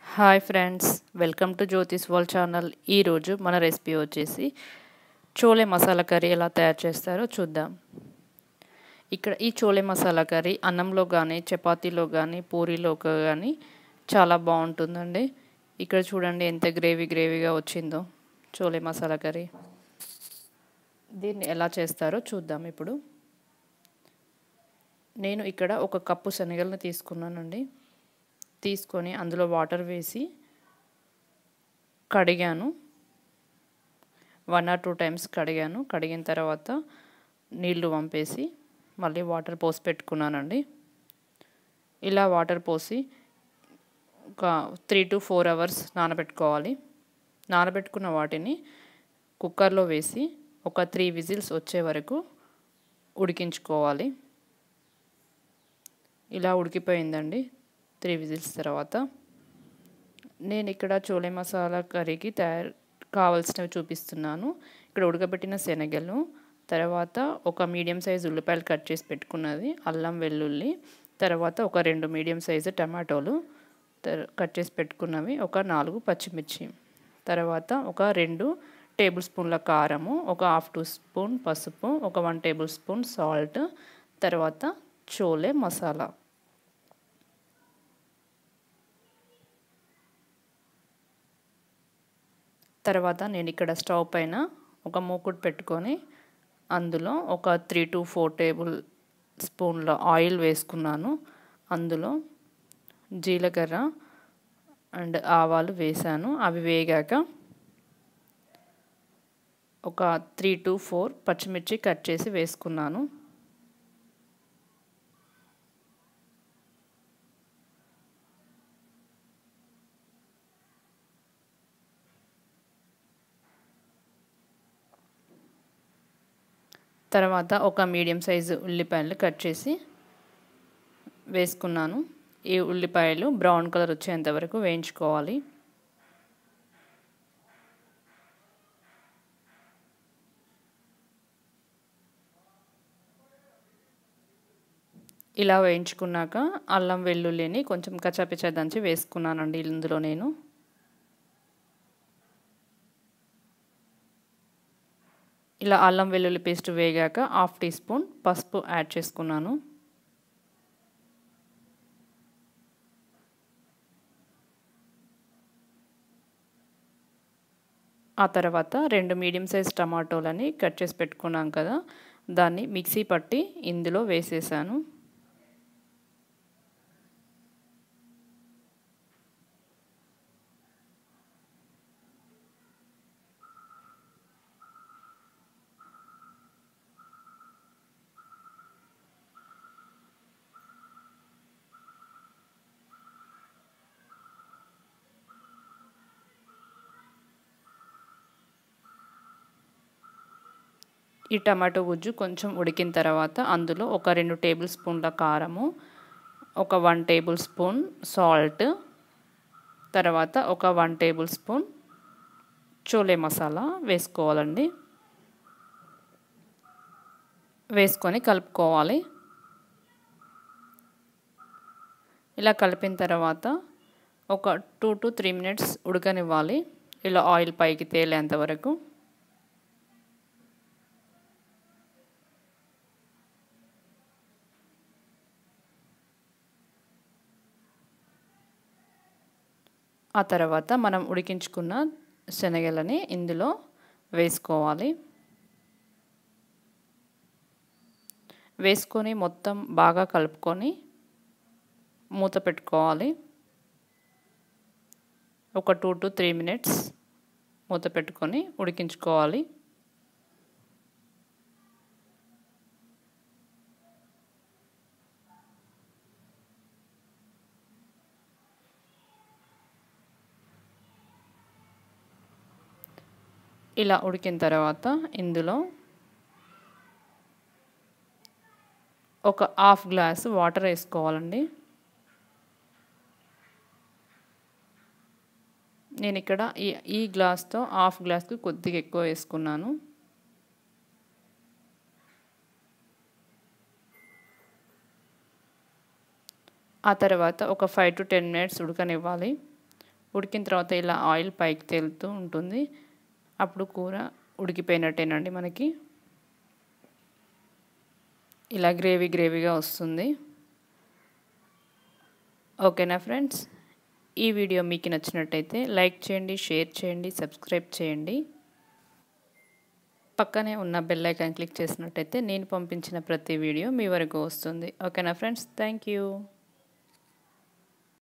hi friends welcome to Jyothi's world channel ఈరోజు మన recipe వచ్చేసి చోలే మసాలా కర్రీ ఎలా తయారు చేస్తారో చూద్దాం ఇక్కడ ఈ చోలే మసాలా కర్రీ అన్నంలో కానీ చపాతీలో కానీ పూరీలో కానీ చాలా బాగుంటుందండి ఇక్కడ చూడండి ఎంత గ్రేవీ గ్రేవీగా వచ్చిందో చోలే మసాలా కర్రీ దీన్ని ఎలా చేస్తారో చూద్దాం ఇప్పుడు నేను ఇక్కడ ఒక కప్పు శనగలను తీసుకున్నానండి తీసుకొని అందులో వాటర్ వేసి కడిగాను వన్ ఆర్ టూ టైమ్స్ కడిగాను కడిగిన తర్వాత నీళ్లు వంపేసి మళ్ళీ వాటర్ పోసి పెట్టుకున్నానండి ఇలా వాటర్ పోసి ఒక త్రీ టు ఫోర్ అవర్స్ నానబెట్టుకోవాలి నానబెట్టుకున్న వాటిని కుక్కర్లో వేసి ఒక త్రీ విజిల్స్ వచ్చే వరకు ఉడికించుకోవాలి ఇలా ఉడికిపోయిందండి త్రీ విజిల్స్ తర్వాత నేను ఇక్కడ చోలే మసాలా కర్రీకి తయారు కావాల్సినవి చూపిస్తున్నాను ఇక్కడ ఉడకబెట్టిన శనగలు తర్వాత ఒక మీడియం సైజు ఉల్లిపాయలు కట్ చేసి పెట్టుకున్నది అల్లం వెల్లుల్లి తర్వాత ఒక రెండు మీడియం సైజు టమాటోలు కట్ చేసి పెట్టుకున్నవి ఒక నాలుగు పచ్చిమిర్చి తర్వాత ఒక రెండు టేబుల్ స్పూన్ల కారము ఒక హాఫ్ టీ స్పూన్ పసుపు ఒక వన్ టేబుల్ స్పూన్ సాల్ట్ తర్వాత చోలే మసాలా తర్వాత నేను ఇక్కడ స్టవ్ పైన ఒక మూకుడు పెట్టుకొని అందులో ఒక త్రీ టు ఫోర్ టేబుల్ స్పూన్ల ఆయిల్ వేసుకున్నాను అందులో జీలకర్ర అండ్ ఆవాలు వేసాను అవి వేగాక ఒక త్రీ టు ఫోర్ పచ్చిమిర్చి కట్ చేసి వేసుకున్నాను తర్వాత ఒక మీడియం సైజు ఉల్లిపాయలు కట్ చేసి వేసుకున్నాను ఈ ఉల్లిపాయలు బ్రౌన్ కలర్ వచ్చేంత వరకు వేయించుకోవాలి ఇలా వేయించుకున్నాక అల్లం వెల్లుల్లిని కొంచెం కచ్చాపిచ్చా దంచి వేసుకున్నానండి ఇందులో నేను ఇలా అల్లం వెల్లుల్లి పేస్ట్ వేగాక హాఫ్ టీ స్పూన్ పసుపు యాడ్ చేసుకున్నాను ఆ తర్వాత రెండు మీడియం సైజ్ టమాటోలని కట్ చేసి పెట్టుకున్నాం కదా దాన్ని మిక్సీ పట్టి ఇందులో వేసేసాను ఈ టమాటో గుజ్జు కొంచెం ఉడికిన తర్వాత అందులో ఒక రెండు టేబుల్ స్పూన్ల కారము ఒక వన్ టేబుల్ స్పూన్ సాల్ట్ తర్వాత ఒక one tablespoon chole masala వేసుకోవాలండి వేసుకొని కలుపుకోవాలి ఇలా కలిపిన తర్వాత ఒక టూ టు త్రీ మినిట్స్ ఉడకనివ్వాలి ఇలా ఆయిల్ పైకి తేలేంత వరకు ఆ తర్వాత మనం ఉడికించుకున్న శనగలని ఇందులో వేసుకోవాలి వేసుకొని మొత్తం బాగా కలుపుకొని మూత పెట్టుకోవాలి ఒక టూ టు త్రీ మినిట్స్ మూత పెట్టుకొని ఉడికించుకోవాలి ఇలా ఉడికిన తర్వాత ఇందులో ఒక హాఫ్ గ్లాస్ వాటర్ వేసుకోవాలండి నేను ఇక్కడ ఈ ఈ గ్లాస్తో హాఫ్ గ్లాస్కి కొద్దిగా ఎక్కువ వేసుకున్నాను ఆ తర్వాత ఒక ఫైవ్ టు టెన్ మినిట్స్ ఉడకనివ్వాలి ఉడికిన తర్వాత ఇలా ఆయిల్ పైకి తేలుతూ ఉంటుంది అప్పుడు కూర ఉడికిపోయినట్టేనండి మనకి ఇలా గ్రేవీ గ్రేవీగా వస్తుంది ఓకేనా ఫ్రెండ్స్ ఈ వీడియో మీకు నచ్చినట్టయితే లైక్ చేయండి షేర్ చేయండి సబ్స్క్రైబ్ చేయండి పక్కనే ఉన్న బెల్ ఐకాన్ క్లిక్ చేసినట్టయితే నేను పంపించిన ప్రతి వీడియో మీ వరకు వస్తుంది ఓకేనా ఫ్రెండ్స్ థ్యాంక్ యూ